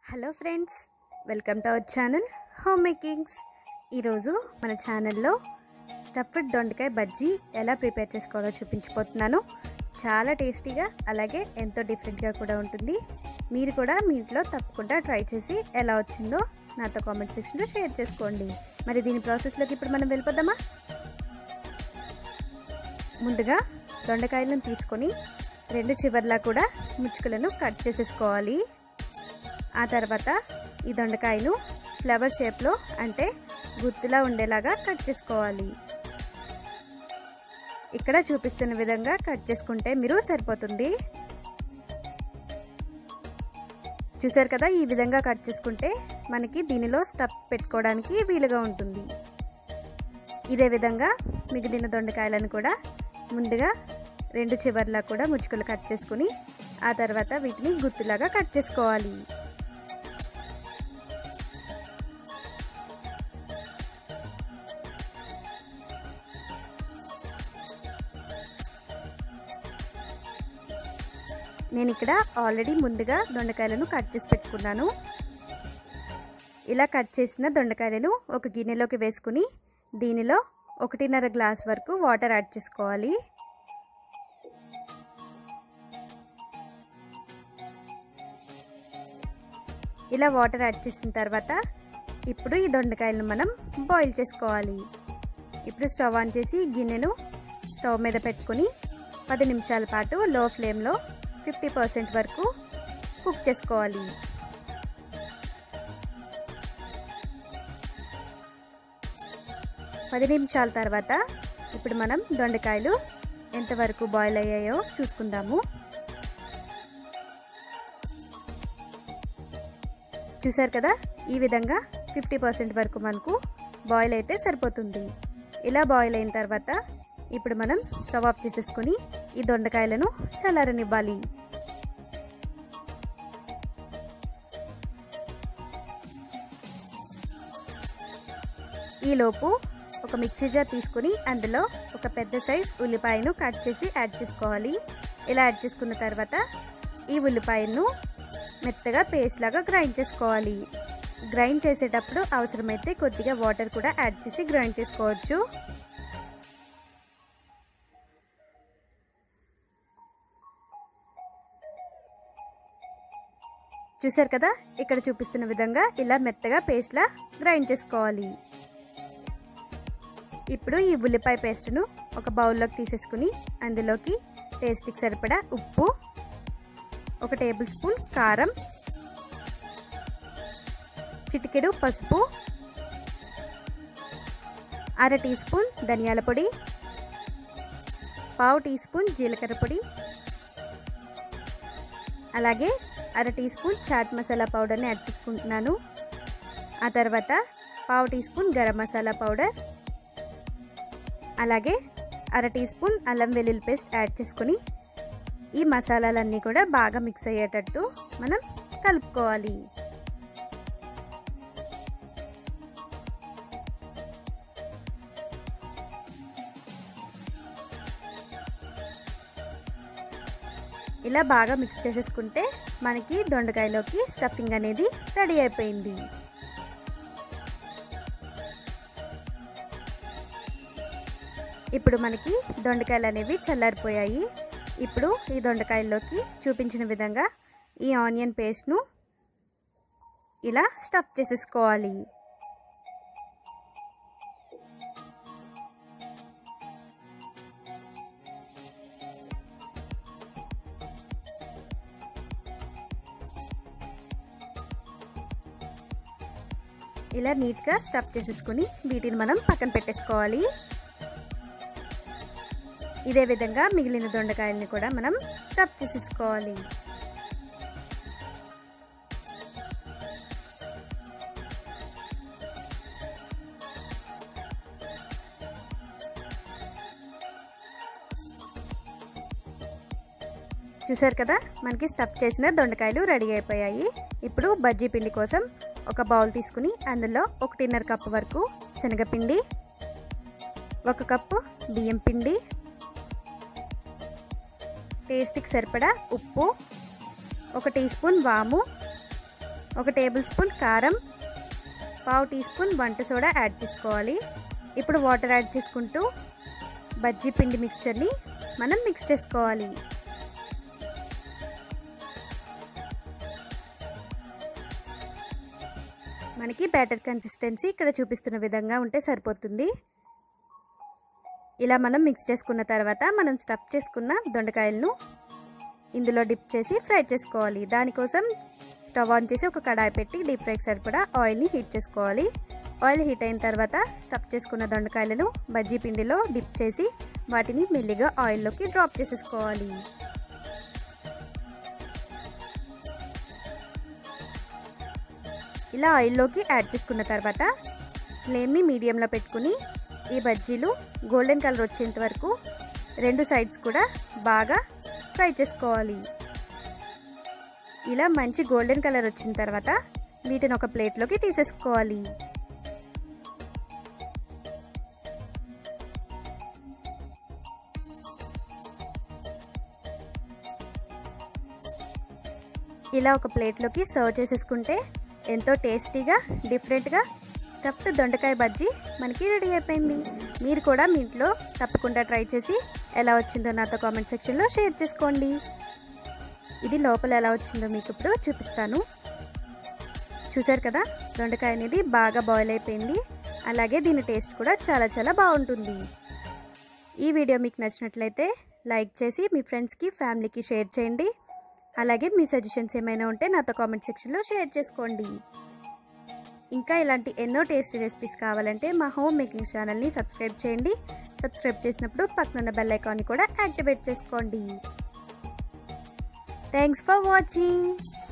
hello friends welcome to our channel home makings ఈరోజు మన ఛానల్లో స్టఫ్డ్ దొండకాయ బజ్జీ ఎలా ప్రిపేర్ చేసుకోవాలో చూపించిపోతున్నాను చాలా టేస్టీగా అలాగే ఎంతో డిఫరెంట్గా కూడా ఉంటుంది మీరు కూడా మీ ఇంట్లో తప్పకుండా ట్రై చేసి ఎలా వచ్చిందో నాతో కామెంట్ సెక్షన్లో షేర్ చేసుకోండి మరి దీని ప్రాసెస్లోకి ఇప్పుడు మనం వెళ్ళిపోదామా ముందుగా దొండకాయలను తీసుకొని రెండు చివర్లా కూడా ముచ్చుకలను కట్ చేసేసుకోవాలి ఆ తర్వాత ఈ దొండకాయను ఫ్లవర్ షేప్లో అంటే గుర్తులా ఉండేలాగా కట్ చేసుకోవాలి ఇక్కడ చూపిస్తున్న విధంగా కట్ చేసుకుంటే మీరు సరిపోతుంది చూసారు కదా ఈ విధంగా కట్ చేసుకుంటే మనకి దీనిలో స్టఫ్ పెట్టుకోవడానికి వీలుగా ఉంటుంది ఇదే విధంగా మిగిలిన దొండకాయలను కూడా ముందుగా రెండు చివర్లా కూడా ముచ్చుకలు కట్ చేసుకుని ఆ తర్వాత వీటిని గుత్తులాగా కట్ చేసుకోవాలి నేను ఇక్కడ ఆల్రెడీ ముందుగా దొండకాయలను కట్ చేసి పెట్టుకున్నాను ఇలా కట్ చేసిన దొండకాయలను ఒక గిన్నెలోకి వేసుకుని దీనిలో ఒకటిన్నర గ్లాస్ వరకు వాటర్ యాడ్ చేసుకోవాలి ఇలా వాటర్ యాడ్ చేసిన తర్వాత ఇప్పుడు ఈ దొండకాయలను మనం బాయిల్ చేసుకోవాలి ఇప్పుడు స్టవ్ ఆన్ చేసి గిన్నెను స్టవ్ మీద పెట్టుకుని పది నిమిషాల పాటు లో ఫ్లేమ్లో ఫిఫ్టీ పర్సెంట్ వరకు కుక్ చేసుకోవాలి పది నిమిషాల తర్వాత ఇప్పుడు మనం దొండకాయలు ఎంతవరకు బాయిల్ అయ్యాయో చూసుకుందాము చూసారు కదా ఈ విధంగా ఫిఫ్టీ పర్సెంట్ వరకు మనకు బాయిల్ అయితే సరిపోతుంది ఇలా బాయిల్ అయిన తర్వాత ఇప్పుడు మనం స్టవ్ ఆఫ్ చేసేసుకొని ఈ దొండకాయలను చల్లారనివ్వాలి ఈలోపు ఒక మిక్సీ జార్ తీసుకుని అందులో ఒక పెద్ద సైజ్ ఉల్లిపాయను కట్ చేసి యాడ్ చేసుకోవాలి ఇలా యాడ్ చేసుకున్న తర్వాత ఈ ఉల్లిపాయను మెత్తగా పేస్ట్ లాగా గ్రైండ్ చేసుకోవాలి గ్రైండ్ చేసేటప్పుడు అవసరమైతే కొద్దిగా వాటర్ కూడా యాడ్ చేసి గ్రైండ్ చేసుకోవచ్చు చూసారు కదా ఇక్కడ చూపిస్తున్న విధంగా ఇలా మెత్తగా పేస్ట్లా గ్రైండ్ చేసుకోవాలి ఇప్పుడు ఈ ఉల్లిపాయ పేస్ట్ను ఒక బౌల్లోకి తీసేసుకుని అందులోకి టేస్ట్కి సరిపడా ఉప్పు ఒక టేబుల్ స్పూన్ కారం చిటికెడు పసుపు అర టీ స్పూన్ ధనియాల పొడి పావు టీ స్పూన్ జీలకర్ర పొడి అలాగే అర టీ స్పూన్ చాట్ మసాలా పౌడర్ని యాడ్ చేసుకుంటున్నాను ఆ తర్వాత పావు teaspoon garam masala powder అలాగే అర టీ స్పూన్ అల్లం వెల్లుల్లి పేస్ట్ యాడ్ చేసుకుని ఈ మసాలాలన్నీ కూడా బాగా మిక్స్ అయ్యేటట్టు మనం కలుపుకోవాలి ఇలా బాగా మిక్స్ చేసేసుకుంటే మనకి దొండకాయలోకి స్టఫింగ్ అనేది రెడీ అయిపోయింది ఇప్పుడు మనకి దొండకాయలు అనేవి చల్లారిపోయాయి ఇప్పుడు ఈ దొండకాయల్లోకి చూపించిన విధంగా ఈ ఆనియన్ పేస్ట్ను ఇలా స్టఫ్ చేసేసుకోవాలి ఇలా నీట్గా స్టఫ్ చేసేసుకుని వీటిని మనం పక్కన పెట్టేసుకోవాలి ఇదే విధంగా మిగిలిన దొండకాయలని కూడా మనం స్టఫ్ చేసేసుకోవాలి చూసారు కదా మనకి స్టఫ్ చేసిన దొండకాయలు రెడీ అయిపోయాయి ఇప్పుడు బజ్జీ పిండి కోసం ఒక బౌల్ తీసుకుని అందులో ఒకటిన్నర కప్పు వరకు శనగపిండి ఒక కప్పు బియ్యం పిండి టేస్ట్కి సరిపడా ఉప్పు ఒక టీ స్పూన్ వాము ఒక టేబుల్ స్పూన్ కారం పావు టీ స్పూన్ వంట సోడా యాడ్ చేసుకోవాలి ఇప్పుడు వాటర్ యాడ్ చేసుకుంటూ బజ్జీ పిండి మిక్స్చర్ని మనం మిక్స్ చేసుకోవాలి మనకి బ్యాటర్ కన్సిస్టెన్సీ ఇక్కడ చూపిస్తున్న విధంగా ఉంటే సరిపోతుంది ఇలా మనం మిక్స్ చేసుకున్న తర్వాత మనం స్టఫ్ చేసుకున్న దొండకాయలను ఇందులో డిప్ చేసి ఫ్రై చేసుకోవాలి దానికోసం స్టవ్ ఆన్ చేసి ఒక కడాయి పెట్టి డీప్ ఫ్రై సరిపడా ఆయిల్ని హీట్ చేసుకోవాలి ఆయిల్ హీట్ అయిన తర్వాత స్టఫ్ చేసుకున్న దొండకాయలను బజ్జీ పిండిలో డిప్ చేసి వాటిని మెల్లిగా ఆయిల్లోకి డ్రాప్ చేసేసుకోవాలి ఇలా ఆయిల్లోకి యాడ్ చేసుకున్న తర్వాత ఫ్లేమ్ని మీడియంలో పెట్టుకుని ఈ బజ్జీలు గోల్డెన్ కలర్ వచ్చేంత వరకు రెండు సైడ్స్ కూడా బాగా ఫ్రై చేసుకోవాలి ఇలా మంచి గోల్డెన్ కలర్ వచ్చిన తర్వాత వీటిని ఒక ప్లేట్లోకి తీసేసుకోవాలి ఇలా ఒక ప్లేట్లోకి సర్వ్ చేసేసుకుంటే ఎంతో టేస్టీగా డిఫరెంట్గా స్టఫ్డ్ దొండకాయ బజ్జీ మనకి రెడీ అయిపోయింది మీరు కూడా మీ ఇంట్లో తప్పకుండా ట్రై చేసి ఎలా వచ్చిందో నాతో కామెంట్ సెక్షన్లో షేర్ చేసుకోండి ఇది లోపల ఎలా వచ్చిందో మీకు ఇప్పుడు చూపిస్తాను చూసారు కదా దొండకాయ అనేది బాగా బాయిల్ అయిపోయింది అలాగే దీని టేస్ట్ కూడా చాలా చాలా బాగుంటుంది ఈ వీడియో మీకు నచ్చినట్లయితే లైక్ చేసి మీ ఫ్రెండ్స్కి ఫ్యామిలీకి షేర్ చేయండి అలాగే మీ సజెషన్స్ ఏమైనా ఉంటే నాతో కామెంట్ సెక్షన్లో షేర్ చేసుకోండి ఇంకా ఇలాంటి ఎన్నో టేస్టీ రెసిపీస్ కావాలంటే మా హోమ్ మేకింగ్ ఛానల్ని సబ్స్క్రైబ్ చేయండి సబ్స్క్రైబ్ చేసినప్పుడు పక్కనున్న బెల్ ఐకాన్ని కూడా యాక్టివేట్ చేసుకోండి థ్యాంక్స్ ఫర్ వాచింగ్